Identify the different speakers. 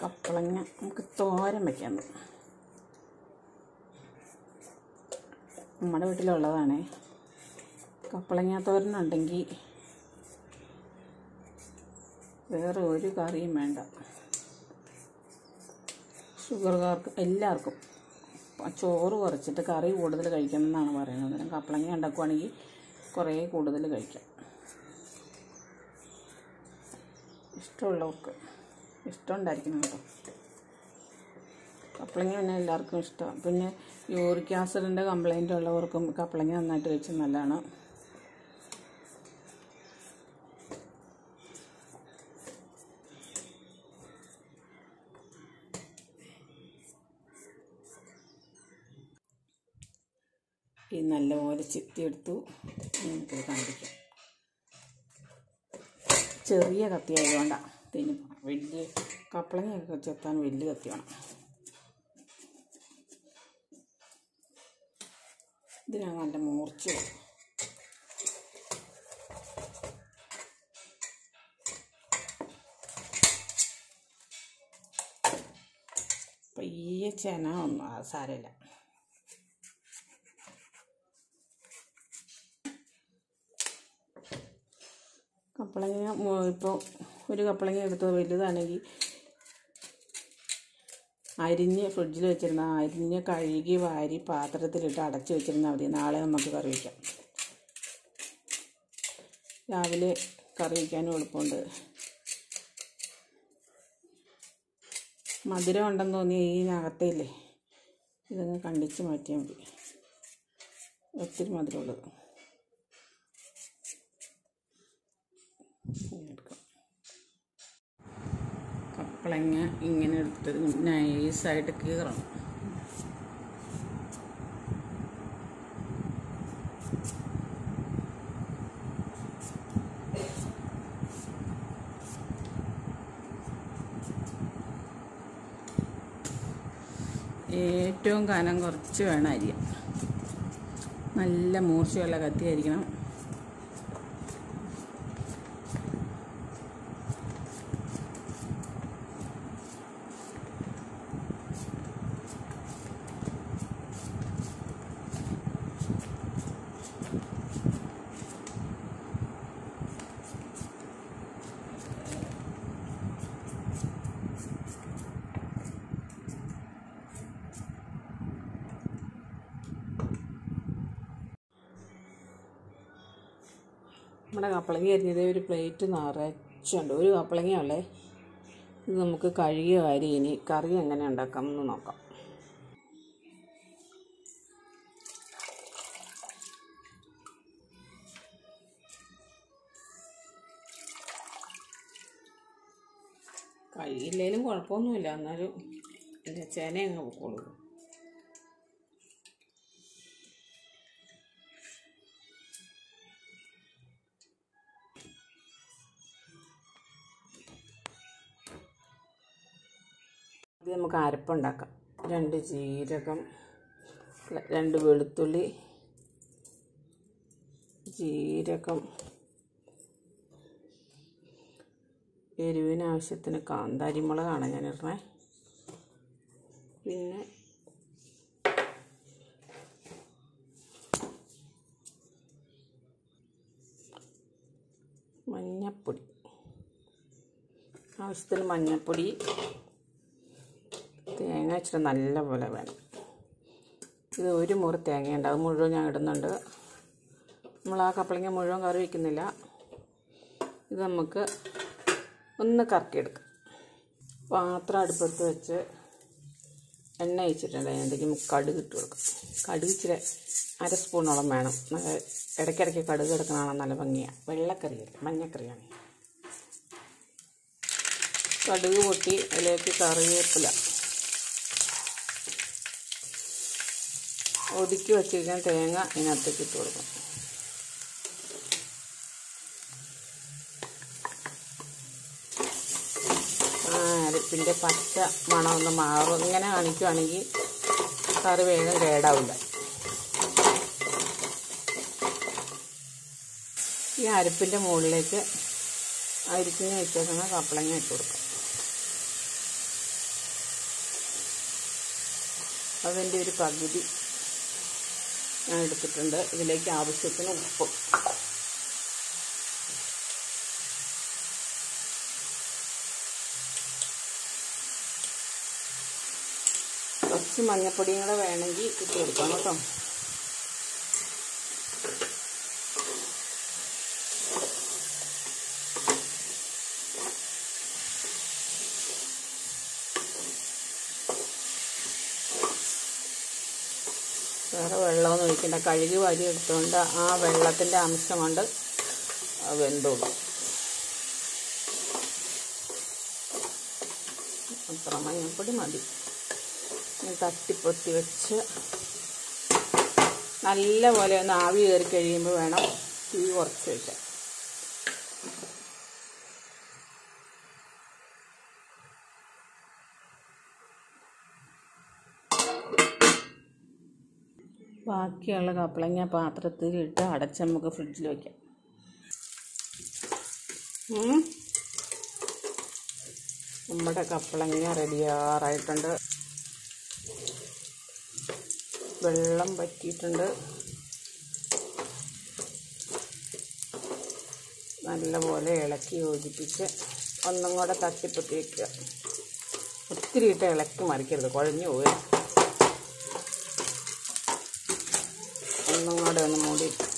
Speaker 1: കപ്പളങ്ങ നമുക്ക് തോരൻ വയ്ക്കാം നമ്മുടെ വീട്ടിലുള്ളതാണേ കപ്പളങ്ങ തോരനുണ്ടെങ്കിൽ വേറെ ഒരു കറിയും വേണ്ട ഷുഗർകാർക്ക് എല്ലാവർക്കും ചോറ് കുറച്ചിട്ട് കറി കൂടുതൽ കഴിക്കണം എന്നാണ് പറയുന്നത് അന്നേരം കപ്പളങ്ങ ഉണ്ടാക്കുവാണെങ്കിൽ കുറേ കൂടുതൽ കഴിക്കാം ഇഷ്ടമുള്ളവർക്ക് ഇഷ്ടമുണ്ടായിരിക്കണം കേട്ടോ കപ്പളങ്ങ പിന്നെ എല്ലാവർക്കും ഇഷ്ടമാണ് പിന്നെ യൂറിക് ആസിഡിൻ്റെ കംപ്ലൈൻ്റ് ഉള്ളവർക്കും കപ്പളങ്ങ നന്നായിട്ട് കഴിച്ചാൽ നല്ലതാണ് ഈ നല്ലപോലെ ചെത്തിയെടുത്തു നമുക്കിത് കാണിക്കാം ചെറിയ കത്തി ആയതുകൊണ്ടാണ് ഇതിന് വലിയ കപ്പളങ്ങയൊക്കെ ചെത്താൻ വലിയ കത്തി വേണം ഇതിനാണ് നല്ല മൂർച്ച പയ്യെ ചേന ഒന്നും ആ സാരമില്ല കപ്പളങ്ങ ഇപ്പോൾ ഒരു കപ്പളങ്ങ എടുത്തത് വലുതാണെങ്കിൽ അരിഞ്ഞ് ഫ്രിഡ്ജിൽ വെച്ചിരുന്ന അരിഞ്ഞ് കഴുകി വാരി പാത്രത്തിലിട്ട് അടച്ച് വെച്ചിരുന്നാൽ മതി നാളെ നമുക്ക് കറി വയ്ക്കാം രാവിലെ കറി വയ്ക്കാനും എളുപ്പമുണ്ട് മധുരം ഉണ്ടെന്ന് തോന്നി ഈ നകത്തേയില്ലേ ഇതങ്ങ് കണ്ടിച്ച് മാറ്റിയാൽ മതി ഒത്തിരി മധുരമുള്ളത് എടുക്കാം കപ്പളങ്ങ ഇങ്ങനെ എടുത്ത് നൈസായിട്ട് കീറണം ഏറ്റവും കനം കുറച്ച് വേണം അരിയാൻ നല്ല മൂർച്ചയുള്ള കത്തിയായിരിക്കണം നമ്മുടെ കപ്പളങ്ങ അരിഞ്ഞത് ഒരു പ്ലേറ്റ് നിറച്ചുണ്ട് ഒരു കപ്പളങ്ങയുള്ളേ ഇത് നമുക്ക് കഴുകിയ വാരി ഇനി കറി എങ്ങനെ ഉണ്ടാക്കാം എന്ന് നോക്കാം കഴുകിയില്ലേലും കുഴപ്പമൊന്നുമില്ല എന്നാലും എൻ്റെ ചേന അങ്ങ് പൊക്കോളൂ ഇത് നമുക്ക് അരപ്പുണ്ടാക്കാം രണ്ട് ജീരകം രണ്ട് വെളുത്തുള്ളി ജീരകം എരിവിന് ആവശ്യത്തിന് കാന്താരിമുളകാണ് ഞാൻ ഇടണേ പിന്നെ മഞ്ഞപ്പൊടി ആവശ്യത്തിന് മഞ്ഞപ്പൊടി തേങ്ങ ഇച്ചിരി നല്ല പോലെ വേണം ഇത് ഒരു മുറി തേങ്ങയുണ്ട് അത് മുഴുവൻ ഞാൻ ഇടുന്നുണ്ട് നമ്മൾ ആ കപ്പളങ്ങ മുഴുവൻ കറി വയ്ക്കുന്നില്ല ഇത് നമുക്ക് ഒന്ന് കറക്കിയെടുക്കാം പാത്രം അടുപ്പത്ത് വെച്ച് എണ്ണ ഒഴിച്ചിട്ടുണ്ട് അതിനകത്തേക്ക് നമുക്ക് കടുക് ഇട്ട് കൊടുക്കാം കടുക് ഇച്ചിരി അര സ്പൂണോളം വേണം നല്ല ഇടയ്ക്കിടയ്ക്ക് കടുക് എടുക്കണതാണ് നല്ല ഭംഗിയാണ് വെള്ളക്കറിയല്ല മഞ്ഞക്കറിയാണ് കടുക് പൊട്ടി അതിലേക്ക് കറിവേപ്പില ഒതുക്കി വച്ചിരിക്കുന്ന തേങ്ങ ഇതിനകത്തേക്ക് ഇട്ട് കൊടുക്കും ആ അരപ്പിൻ്റെ പച്ച മണം ഒന്ന് മാറും ഇങ്ങനെ കാണിക്കുവാണെങ്കിൽ കറി വേഗം കേടാവില്ല ഈ അരപ്പിൻ്റെ മുകളിലേക്ക് അരിക്കിന് വെച്ചേക്കുന്ന കപ്പളങ്ങ ഇട്ട് കൊടുക്കാം അതിൻ്റെ ഒരു പകുതി ഞാൻ എടുത്തിട്ടുണ്ട് ഇതിലേക്ക് ആവശ്യത്തിന് ഉപ്പ് കുറച്ച് മഞ്ഞപ്പൊടിയും കൂടെ വേണമെങ്കിൽ ഇട്ട് കൊടുക്കാം കേട്ടോ വേറെ വെള്ളമൊന്നും ഒഴിക്കണ്ട കഴുകി വാരി എടുത്തുകൊണ്ട് ആ വെള്ളത്തിൻ്റെ അംശം കൊണ്ട് വെന്തോളും അത്ര മഞ്ഞൾപ്പൊടി മതി ഇനി തട്ടിപ്പൊത്തി വെച്ച് നല്ല പോലെ ഒന്ന് ആവി കയറി കഴിയുമ്പോൾ വേണം തീ കുറച്ച് വയ്ക്കാൻ ബാക്കിയുള്ള കപ്പളങ്ങ പാത്രത്തിലിട്ട് അടച്ച് നമുക്ക് ഫ്രിഡ്ജിൽ വയ്ക്കാം ഉം. നമ്മുടെ കപ്പളങ്ങ റെഡിയാറായിട്ടുണ്ട് വെള്ളം പറ്റിയിട്ടുണ്ട് നല്ലപോലെ ഇളക്കി യോജിപ്പിച്ച് ഒന്നും കൂടെ തട്ടിപ്പൊത്തി വയ്ക്കുക ഒത്തിരി ഇട്ട് ഇളക്കി മറിക്കരുത് കുഴഞ്ഞു പോവുക ഒന്നും കൂടെ ഒന്ന് മൂടി